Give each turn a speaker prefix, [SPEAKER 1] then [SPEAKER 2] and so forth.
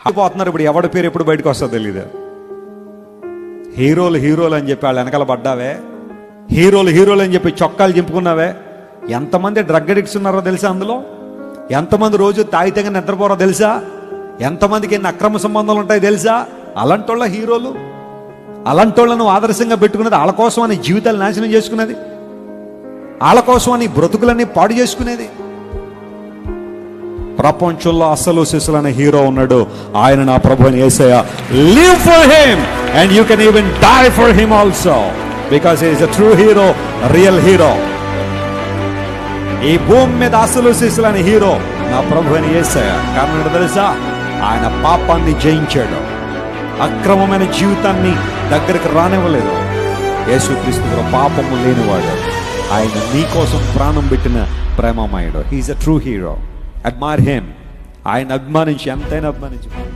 [SPEAKER 1] పోతున్నారు ఇప్పుడు ఎవడి పేరు ఎప్పుడు బయటకు వస్తుందో తెలియదు హీరోలు హీరోలు అని చెప్పి వాళ్ళు వెనకాల పడ్డావే హీరోలు హీరోలు అని చెప్పి చొక్కాలు చింపుకున్నావే ఎంతమంది డ్రగ్ అడిక్ట్స్ ఉన్నారో తెలుసా అందులో ఎంతమంది రోజు తాగితేగా నిద్రపోరో తెలుసా ఎంతమందికి ఎన్ని అక్రమ సంబంధాలు ఉంటాయో తెలుసా అలాంటి వాళ్ళ హీరోలు అలాంటి వాళ్ళను ఆదర్శంగా పెట్టుకునేది వాళ్ళ కోసం అని జీవితాలు నాశనం చేసుకునేది వాళ్ళ కోసం అని బ్రతుకులన్నీ పాడు చేసుకునేది ప్రపంచంలో అసలు శిశులు అనే హీరో ఉన్నాడు ఆయన నా ప్రభు అని Yesayya live for him and you can even die for him also because is a true hero real hero ఈ భూమి మీద అసలు శిశులు అనే హీరో నా ప్రభు అని ఏసయ్య కారణం ఏంటో తెలుసా ఆయన పాపాన్ని జయించాడు అక్రమమైన జీవితాన్ని దగ్గరికి రానివ్వలేదు యేసుక్రీస్తు కూడా పాపము లేనివాడు ఆయన నీ కోసం ప్రాణం పెట్టిన ప్రేమమయుడు he is a true hero admire him ఆయన అభిమానించి ఎంతైనా అభిమానించి